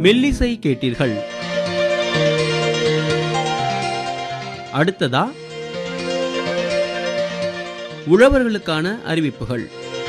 மெல்லிசை கேட்டீர்கள் அடுத்ததா உழவர்களுக்கான அறிவிப்புகள்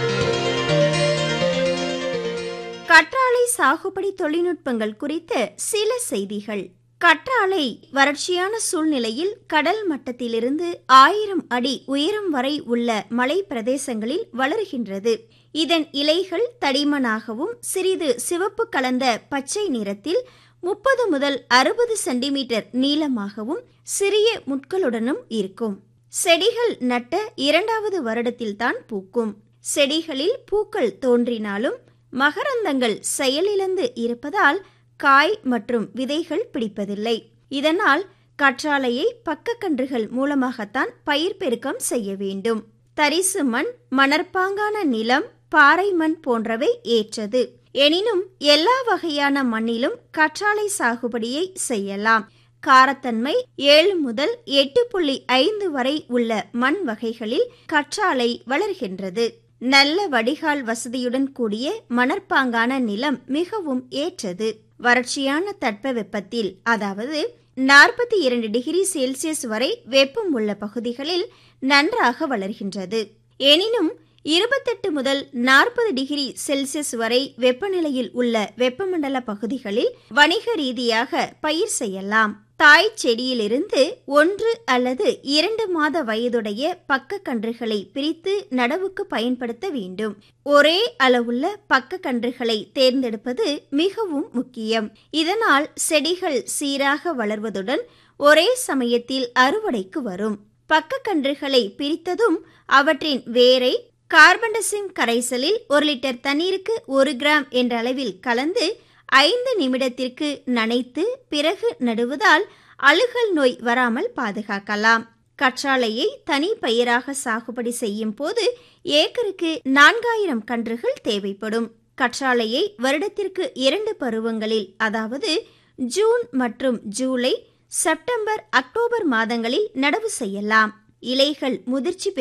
கற்றாழை சாகுபடி தொழில்நுட்பங்கள் குறித்த சில செய்திகள் கற்றாழை வறட்சியான சூழ்நிலையில் கடல் மட்டத்திலிருந்து ஆயிரம் அடி உயரம் வரை உள்ள மலை பிரதேசங்களில் வளர்கின்றது இதன் இலைகள் தடிமனாகவும் சிறிது சிவப்பு கலந்த பச்சை நிறத்தில் முப்பது முதல் அறுபது சென்டிமீட்டர் நீளமாகவும் சிறிய முட்களுடனும் இருக்கும் செடிகள் நட்ட இரண்டாவது வருடத்தில்தான் பூக்கும் செடிகளில் பூக்கள் தோன்றினாலும் மகரந்தங்கள் செயலிழந்து இருப்பதால் காய் மற்றும் விதைகள் பிடிப்பதில்லை இதனால் கற்றாழையை பக்கக்கன்றுகள் மூலமாகத்தான் பயிர் பெருக்கம் செய்ய வேண்டும் தரிசு மண் மணற்பாங்கான நிலம் பாறை மண் போன்றவை ஏற்றது எனினும் எல்லா வகையான மண்ணிலும் கற்றாழை சாகுபடியை செய்யலாம் காரத்தன்மை ஏழு முதல் எட்டு புள்ளி ஐந்து வரை உள்ள மண் வகைகளில் கற்றாழை வளர்கின்றது நல்ல வடிகால் வசதியுடன் கூடிய மணற்பாங்கான நிலம் மிகவும் ஏற்றது வறட்சியான தட்பவெப்பத்தில் அதாவது நாற்பத்தி இரண்டு டிகிரி செல்சியஸ் வரை வெப்பம் உள்ள பகுதிகளில் நன்றாக வளர்கின்றது எனினும் இருபத்தெட்டு முதல் நாற்பது டிகிரி செல்சியஸ் வரை வெப்பநிலையில் உள்ள வெப்பமண்டல பகுதிகளில் வணிக ரீதியாக பயிர் செய்யலாம் தாய் செடியிலிருந்து ஒன்று அல்லது இரண்டு மாத வயதுடைய பக்க கன்றுகளை பிரித்து நடவுக்கு பயன்படுத்த வேண்டும் ஒரே அளவுள்ள பக்க கன்றுகளை தேர்ந்தெடுப்பது மிகவும் முக்கியம் இதனால் செடிகள் சீராக வளர்வதுடன் ஒரே சமயத்தில் அறுவடைக்கு வரும் பக்க கன்றுகளை பிரித்ததும் அவற்றின் வேரை கார்பன்டசிம் கரைசலில் ஒரு லிட்டர் தண்ணீருக்கு ஒரு கிராம் என்ற அளவில் கலந்து ஐந்து நிமிடத்திற்கு நனைத்து பிறகு நடுவதால் அழுகல் நோய் வராமல் பாதுகாக்கலாம் கற்றாழையை தனி பயிராக சாகுபடி செய்யும் போது ஏக்கருக்கு நான்காயிரம் கன்றுகள் தேவைப்படும் கற்றாழையை வருடத்திற்கு இரண்டு பருவங்களில் அதாவது ஜூன் மற்றும் ஜூலை செப்டம்பர் அக்டோபர் மாதங்களில் நடவு செய்யலாம் இலைகள் முதிர்ச்சி